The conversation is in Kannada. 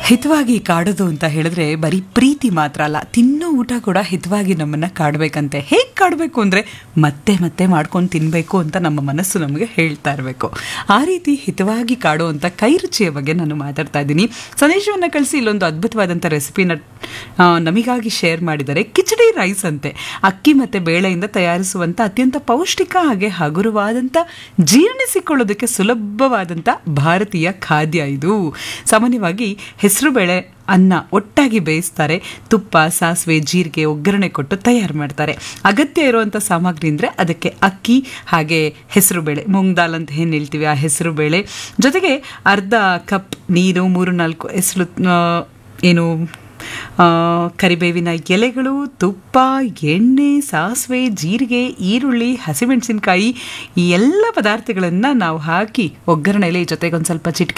ಹಿತವಾಗಿ ಕಾಡೋದು ಅಂತ ಹೇಳಿದ್ರೆ ಬರೀ ಪ್ರೀತಿ ಮಾತ್ರ ಅಲ್ಲ ತಿನ್ನೋ ಊಟ ಕೂಡ ಹಿತವಾಗಿ ನಮ್ಮನ್ನ ಕಾಡಬೇಕಂತೆ ಹೇಗೆ ಕಾಡಬೇಕು ಅಂದರೆ ಮತ್ತೆ ಮತ್ತೆ ಮಾಡ್ಕೊಂಡು ತಿನ್ನಬೇಕು ಅಂತ ನಮ್ಮ ಮನಸ್ಸು ನಮಗೆ ಹೇಳ್ತಾ ಇರಬೇಕು ಆ ರೀತಿ ಹಿತವಾಗಿ ಕಾಡುವಂಥ ಕೈ ರುಚಿಯ ಬಗ್ಗೆ ನಾನು ಮಾತಾಡ್ತಾ ಇದ್ದೀನಿ ಸಂದೇಶವನ್ನು ಕಳಿಸಿ ಇಲ್ಲೊಂದು ಅದ್ಭುತವಾದಂಥ ರೆಸಿಪಿನ ಆ, ನಮಗಾಗಿ ಶೇರ್ ಮಾಡಿದ್ದಾರೆ ಕಿಚಡಿ ರೈಸ್ ಅಂತೆ ಅಕ್ಕಿ ಮತ್ತು ಬೇಳೆಯಿಂದ ತಯಾರಿಸುವಂಥ ಅತ್ಯಂತ ಪೌಷ್ಟಿಕ ಹಾಗೆ ಹಗುರವಾದಂಥ ಜೀರ್ಣಿಸಿಕೊಳ್ಳೋದಕ್ಕೆ ಸುಲಭವಾದಂಥ ಭಾರತೀಯ ಖಾದ್ಯ ಇದು ಸಾಮಾನ್ಯವಾಗಿ ಹೆಸರುಬೇಳೆ ಅನ್ನ ಒಟ್ಟಾಗಿ ಬೇಯಿಸ್ತಾರೆ ತುಪ್ಪ ಸಾಸಿವೆ ಜೀರಿಗೆ ಒಗ್ಗರಣೆ ಕೊಟ್ಟು ತಯಾರು ಮಾಡ್ತಾರೆ ಅಗತ್ಯ ಇರುವಂಥ ಸಾಮಗ್ರಿ ಅಂದರೆ ಅದಕ್ಕೆ ಅಕ್ಕಿ ಹಾಗೆ ಹೆಸರುಬೇಳೆ ಮೂಂಗ್ ದಾಲ್ ಅಂತ ಏನು ಹೇಳ್ತೀವಿ ಆ ಹೆಸರುಬೇಳೆ ಜೊತೆಗೆ ಅರ್ಧ ಕಪ್ ನೀರು ಮೂರು ನಾಲ್ಕು ಹೆಸರು ಆ, ಏನು ಆ, ಕರಿಬೇವಿನ ಎಲೆಗಳು ತುಪ್ಪ ಎಣ್ಣೆ ಸಾಸಿವೆ ಜೀರಿಗೆ ಈರುಳ್ಳಿ ಹಸಿಮೆಣಸಿನಕಾಯಿ ಈ ಎಲ್ಲ ಪದಾರ್ಥಗಳನ್ನು ನಾವು ಹಾಕಿ ಒಗ್ಗರಣೆಯಲ್ಲಿ ಜೊತೆಗೆ ಒಂದು ಸ್ವಲ್ಪ ಚಿಟಿಕೆ